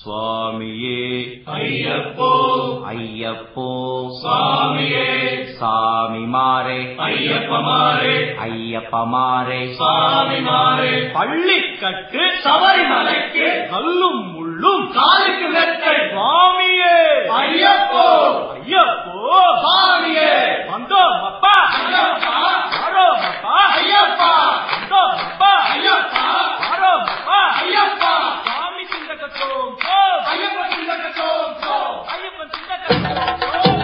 சுவாமியே ஐயப்போ ஐயப்போ சுவாமியே சாமிமாரே ஐயப்பமாரே ஐயப்பமாரே சுவாமிமாரே பள்ளிக்கட்டு சபரிமலைக்கு கல்லும் முள்ளும் காலுக்கு வெட்டை சுவாமியே ஐயப்போ ஐயப்போ சுவாமியே வந்தோம் அப்பா ஐயப்பா வரோம் அப்பா ஐயப்பா வந்தோம் அப்பா ஐயப்பா வரோம் அப்பா ஐயப்பா சுவாமி சிந்தக்கத்தோம் போம் ஐயப்ப சிந்தகத்தோம் சோ ஐயப்பன் சிந்தக்கத்தோம் போம்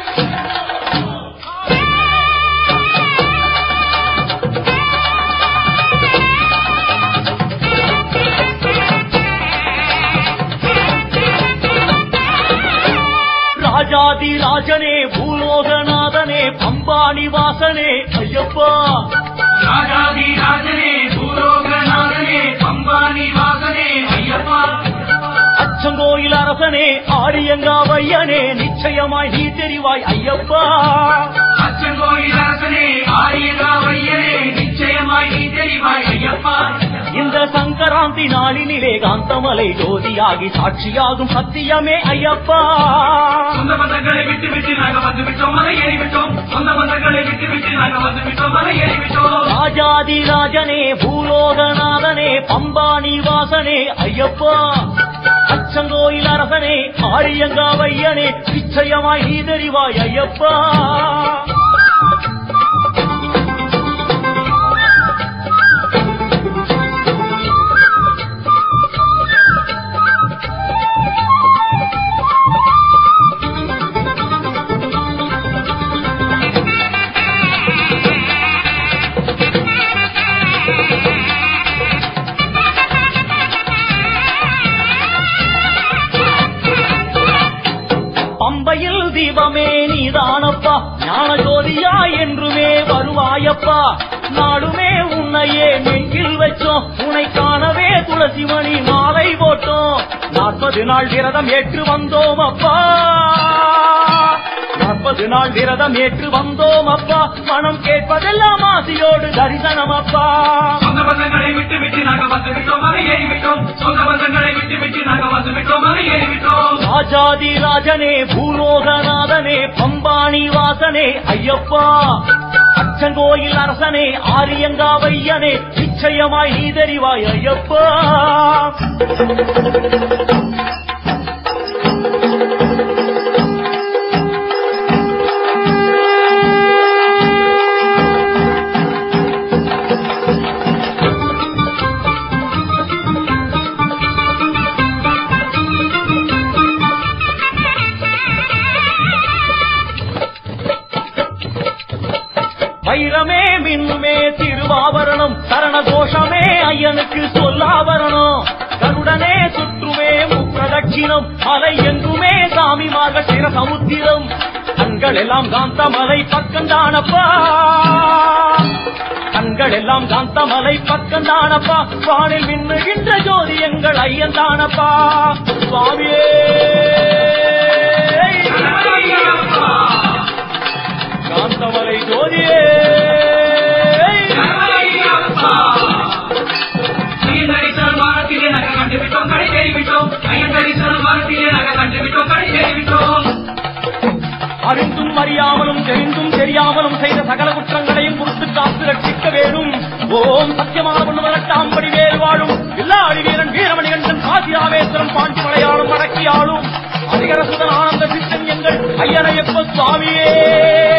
ராஜாதி ராஜனே பூலோகநாதனே பம்பாணி வாசனே ஐயப்பா ராஜாதி ராஜனே பூலோகநாதனே பம்பானி வாசனே ஐயப்பா அச்சங்கோயில் அரசனே ஆரியங்காவையனே நிச்சயமாய் நீ தெரிவாய் ஐயப்பா அச்சங்கோயில் அரசனே ஆரியகாவையனே நிச்சயமாய் நீ தெரிவாய் ஐயப்பா இந்த சங்கராந்தி நாளினிலே காந்தமலை ஜோதியாகி சாட்சியாகும் சத்தியமே ஐயப்பா சொந்த பந்தங்களை விட்டு விட்டு நாங்க வந்து விட்டோம் மலை ஏறி விட்டோம் சொந்த பந்தங்களை விட்டு விட்டு நாங்க வந்து விட்டோம் மலை ஏறி விட்டோம் ராஜாதி ராஜனே பூலோகநாதனே பம்பானி வாசனே ஐயப்பா அச்சங்கோயில் அரசனே ஆரியங்காவையனே நிச்சயமாய் நீ தெரிவாய் ஐயப்பா பம்பையில் தீபமே நீதானப்பா ஞான ஜோதியா என்றுமே வருவாயப்பா நாடுமே உன்னையே நெஞ்சில் வச்சோம் உன்னை காணவே துளசி மணி மாலை போட்டோம் நாற்பது நாள் விரதம் ஏற்று வந்தோம் அப்பா நாற்பது நாள் விரதம் ஏற்று வந்தோம் அப்பா மனம் கேட்பதெல்லாம் ஆசையோடு தரிசனம் அப்பா சொந்த பந்தங்களை விட்டு விட்டு நாங்க வந்து விட்டோம் மலை ஏறி விட்டோம் சொந்த பந்தங்களை விட்டு விட்டு நாங்க வந்து விட்டோம் மலை ஏறி விட்டோம் ராஜாதி ராஜனே பூலோகநாதனே பம்பாணி வாசனே ஐயப்பா அச்சங்கோயில் அரசனே ஆரியங்காவையனே நிச்சயமாய் நீ தெரிவாய் ஐயப்பா வைரமே மின்னுமே திருவாபரணம் சரண கோஷமே ஐயனுக்கு சொல்லாபரணம் கருடனே சுற்றுமே முப்பிரதட்சிணம் மலை எங்குமே சாமிமாக சிர சமுத்திரம் கண்கள் எல்லாம் காந்தமலை பக்கந்தானப்பா கண்கள் எல்லாம் காந்தமலை பக்கந்தானப்பா வானில் மின்னுகின்ற ஜோதி எங்கள் ஐயன் தானப்பா சுவாமியே ஐயப்பா காந்தமலை ஜோதியே ஐயப்பா ஐயன் தரிசனம் வானத்திலே நாங்க கண்டு விட்டோம் கடை ஏறி விட்டோம் ஐயன் தரிசனம் வானத்திலே நாங்க கண்டு விட்டோம் கடை ஏறி விட்டோம் அறிந்தும் அறியாமலும் தெரிந்தும் தெரியாமலும் செய்த சகல குற்றங்களையும் குறித்து காத்து ரட்சிக்க வேணும் ஓம் சத்தியமான வரட்டாம்படி வேல் வாழும் எல்லாடி வீரன் வீரமணிகண்டன் காசிராமேஸ்வரம் பாண்டி மலையாளம் வடக்கியாளும் அதிகரசுதன் ஆனந்த சித்தன் எங்கள் ஐயனையப்ப சுவாமியே